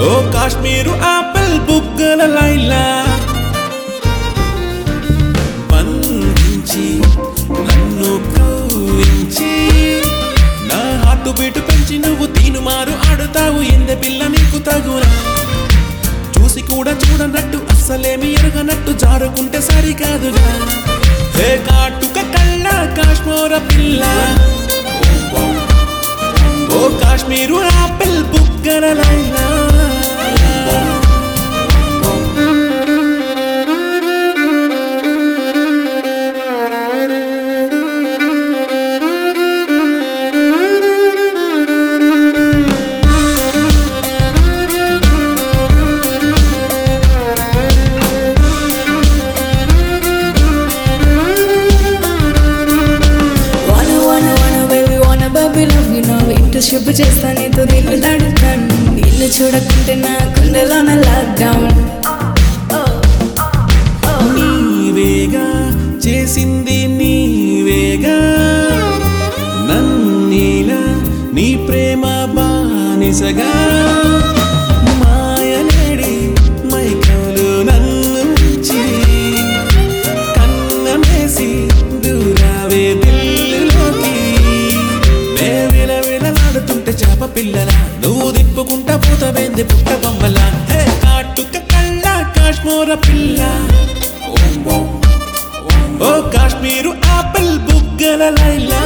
ఓ Kashmir apple బుగ్గల లైలా బంధించి నన్ను కౌరించి నా హార్ట్ బీటు పెంచి నువ్వు తీనుమారు ఆడుతావు ఎంద పిల్ల నీకు తగునా చూసి కూడా చూడనట్టు అస్సలేమి ఎరగనట్టు జారుకుంటే సరికాదుగా హే కాటుక కళ్ళ కాశ్మీర పిల్ల ఓ కాశ్మీరు ఆపిల్ బుగ్గల Laila Wanna, wanna, wanna, baby, wanna, baby, love you know ఇంటూ షిప్ చేస్తా నీతో నీళ్ళు దాడుతాను నిన్ను చూడకుంటే నా కుండలోన లాక్డౌన్ నీవేగా చేసింది నీవేగా నన్నీలా నీ ప్రేమ బానిసగా మాయలేడి మైకలు నన్ను ఉంచి కన్నమేసి దూరావే దిల్లులోకి నే విల విలలాడుతుంటే చేప పిల్లల నువ్వు దిప్పుకుంటా పోతవేంది పుట్ట బొమ్మల హే కాటుక కళ్ళ కాశ్మీర పిల్ల ఓ కాశ్మీరు ఆపిల్ బుగ్గల లైలా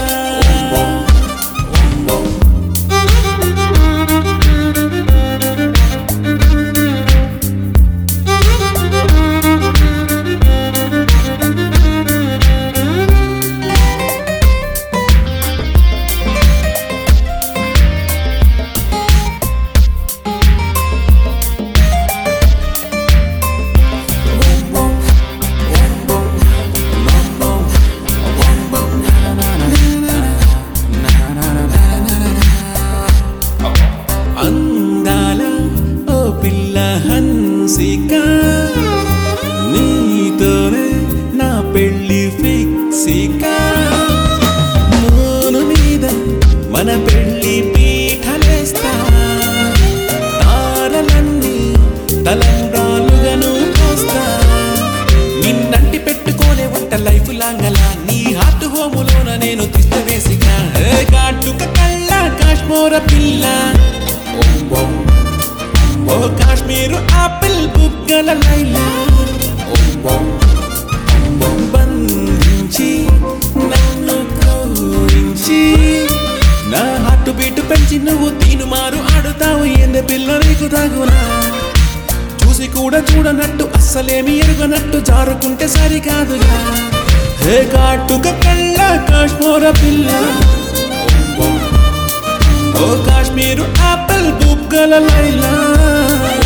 అందాల ఓ పిల్ల హన్సిక నీతోనే నా పెళ్లి ఫిక్సిక మూను మీద మన పెళ్లి పీఠలేస్తా తారలన్నీ తలంబ్రాలుగాను పోస్తా నిన్నంటి పెట్టుకోలే వంట లైఫ్ లాంగలా నీ హార్ట్ హోములోన నేను తిష్ట వేసిగా ఏ కాటుక కళ్ళ కాశ్మీర పిల్ల ఓ కాశ్మీరు ఆపిల్ బుగ్గల లైలా బంధించి నన్ను కౌరించి నా హార్ట్ బీటు పెంచి నువ్వు తీనుమారు ఆడుతావు ఎండ పిల్ల నీకు తాగునా చూసి కూడా చూడనట్టు అస్సలేమి ఎరుగనట్టు జారుకుంటే సరికాదుగా హే కాటుక కళ్ళ కాశ్మీర పిల్ల ఓ కాశ్మీరు ఆపిల్ బుగ్గల లైలా